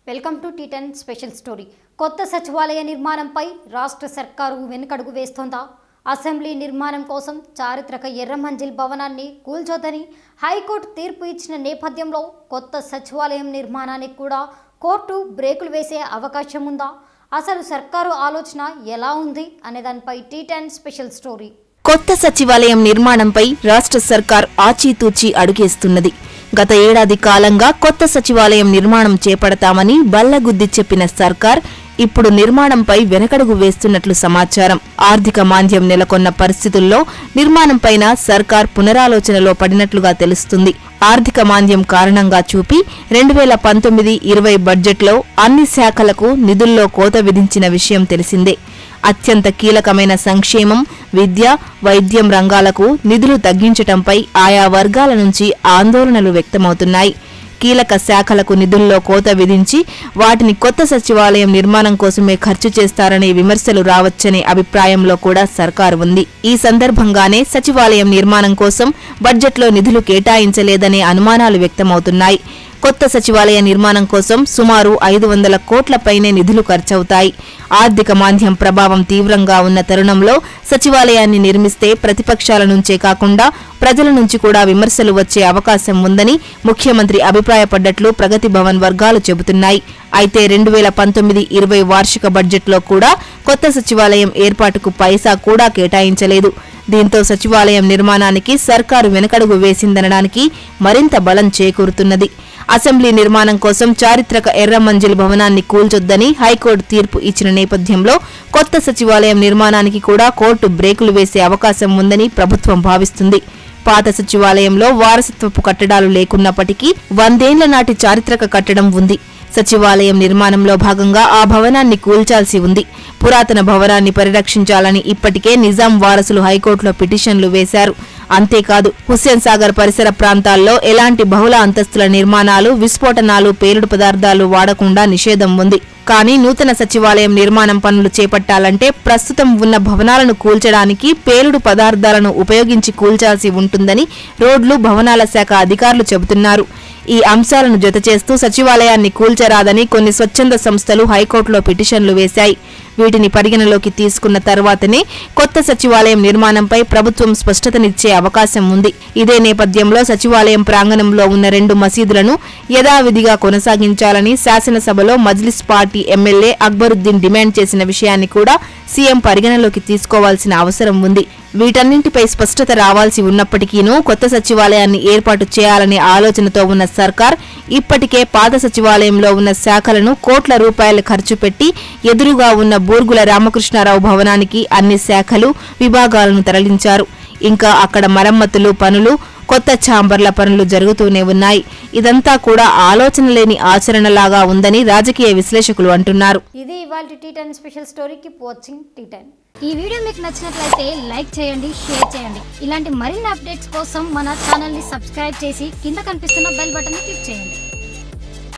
welcome to T ten special story కొత్త సచివాలయ నిర్మాణంపై రాష్ట్ర సర్కారు వెనుకడుగు వేస్తోందా అసెంబ్లీ నిర్మాణం కోసం చారిత్రక ఎర్రమంజిల్ భవనాన్ని కూల్చొద్దని హైకోర్టు తీర్పు ఇచ్చిన నేపథ్యంలో కొత్త సచివాలయం నిర్మాణానికి కూడా కోర్టు బ్రేకులు వేసే అవకాశం ఉందా అసలు సర్కారు ఆలోచన ఎలా ఉంది అనే దానిపై టీ టెన్ స్పెషల్ స్టోరీ కొత్త సచివాలయం నిర్మాణంపై రాష్ట్ర సర్కార్ ఆచీతూచీ అడుగేస్తున్నది గత ఏడాది కాలంగా కొత్త సచివాలయం నిర్మాణం చేపడతామని బల్లగుద్ది చెప్పిన సర్కార్ ఇప్పుడు నిర్మాణంపై వెనకడుగు వేస్తున్నట్లు సమాచారం ఆర్థిక మాంద్యం నెలకొన్న పరిస్థితుల్లో నిర్మాణంపైన సర్కార్ పునరాలోచనలో పడినట్లుగా తెలుస్తుంది ఆర్థిక మాంద్యం కారణంగా చూపి రెండు వేల పంతొమ్మిది ఇరవై బడ్జెట్లో అన్ని శాఖలకు నిధుల్లో కోత విధించిన విషయం తెలిసిందే అత్యంత కీలకమైన సంక్షేమం విద్య వైద్యం రంగాలకు నిధులు తగ్గించటంపై ఆయా వర్గాల నుంచి ఆందోళనలు వ్యక్తమవుతున్నాయి కీలక శాఖలకు నిధుల్లో కోత విధించి వాటిని కొత్త సచివాలయం నిర్మాణం కోసమే ఖర్చు చేస్తారనే విమర్శలు రావచ్చనే అభిప్రాయంలో కూడా సర్కారు ఉంది ఈ సందర్భంగానే సచివాలయం నిర్మాణం కోసం బడ్జెట్లో నిధులు కేటాయించలేదనే అనుమానాలు వ్యక్తమవుతున్నాయి కొత్త సచివాలయ నిర్మాణం కోసం సుమారు ఐదు వందల కోట్లపైనే నిధులు ఖర్చవుతాయి ఆర్థిక మాంద్యం ప్రభావం తీవ్రంగా ఉన్న తరుణంలో సచివాలయాన్ని నిర్మిస్తే ప్రతిపక్షాల నుంచే కాకుండా ప్రజల నుంచి కూడా విమర్శలు వచ్చే అవకాశం ఉందని ముఖ్యమంత్రి అభిప్రాయపడ్డట్లు ప్రగతి భవన్ వర్గాలు చెబుతున్నాయి అయితే రెండు వేల పంతొమ్మిది ఇరవై వార్షిక బడ్జెట్లో కూడా కొత్త సచివాలయం ఏర్పాటుకు పైసా కూడా కేటాయించలేదు దీంతో సచివాలయం నిర్మాణానికి సర్కారు వెనకడుగు వేసిందనడానికి మరింత బలం చేకూరుతున్నది అసెంబ్లీ నిర్మాణం కోసం చారిత్రక ఎర్రమంజిల్ భవనాన్ని కూల్చొద్దని హైకోర్టు తీర్పు ఇచ్చిన నేపథ్యంలో కొత్త సచివాలయం నిర్మాణానికి కూడా కోర్టు బ్రేకులు వేసే అవకాశం ఉందని ప్రభుత్వం భావిస్తుంది పాత సచివాలయంలో వారసత్వపు కట్టడాలు లేకున్నప్పటికీ వందేండ్ల నాటి చారిత్రక కట్టడం ఉంది సచివాలయం నిర్మాణంలో భాగంగా ఆ భవనాన్ని కూల్చాల్సి ఉంది పురాతన భవనాన్ని పరిరక్షించాలని ఇప్పటికే నిజాం వారసులు హైకోర్టులో పిటిషన్లు వేశారు అంతేకాదు హుస్సేన్ సాగర్ పరిసర ప్రాంతాల్లో ఎలాంటి బహుళ అంతస్తుల నిర్మాణాలు విస్ఫోటనాలు పేలుడు పదార్థాలు వాడకుండా నిషేధం ఉంది కానీ నూతన సచివాలయం నిర్మాణం పనులు చేపట్టాలంటే ప్రస్తుతం ఉన్న భవనాలను కూల్చడానికి పేలుడు పదార్థాలను ఉపయోగించి కూల్చాల్సి ఉంటుందని రోడ్లు భవనాల శాఖ అధికారులు చెబుతున్నారు ఈ అంశాలను జతచేస్తూ సచివాలయాన్ని కూల్చరాదని కొన్ని స్వచ్ఛంద సంస్థలు హైకోర్టులో పిటిషన్లు వేశాయి వీటిని పరిగణలోకి తీసుకున్న తర్వాతనే కొత్త సచివాలయం నిర్మాణంపై ప్రభుత్వం స్పష్టతనిచ్చే అవకాశం ఉంది ఇదే నేపథ్యంలో సచివాలయం ప్రాంగణంలో ఉన్న రెండు మసీదులను యథావిధిగా కొనసాగించాలని శాసనసభలో Majlis party MLA Akbaruddin demand చేసిన విషయాన్ని కూడా సీఎం పరిగణలోకి తీసుకోవాల్సిన అవసరం ఉంది వీటన్నింటిపై స్పష్టత రావాల్సి ఉన్నప్పటికీనూ కొత్త సచివాలయాన్ని ఏర్పాటు చేయాలనే ఆలోచనతో ఉన్న సర్కార్ ఇప్పటికే పాత సచివాలయంలో ఉన్న శాఖలను కోట్ల రూపాయలు ఖర్చు పెట్టి ఎదురుగా ఉన్న బూర్గుల రామకృష్ణారావు భవనానికి అన్ని శాఖలు విభాగాలను తరలించారు ఇంకా అక్కడ మరమ్మతులు పనులు కొత్త ఛాంబర్ల పనులు జరుగుతూనే ఉన్నాయి ఇదంతా కూడా ఆలోచన లేని ఆచరణలాగా ఉందని రాజకీయ విశ్లేషకులు అంటున్నారు ఇది ఇవాళ టీ టెన్ స్పెషల్ స్టోరీకి వాచింగ్ టీ టెన్ ఈ వీడియో మీకు నచ్చినట్లయితే లైక్ చేయండి షేర్ చేయండి ఇలాంటి మరిన్ని అప్డేట్స్ కోసం మన ఛానల్ ని సబ్స్క్రైబ్ చేసి కింద కనిపిస్తున్న బెల్ బటన్ ని క్లిక్ చేయండి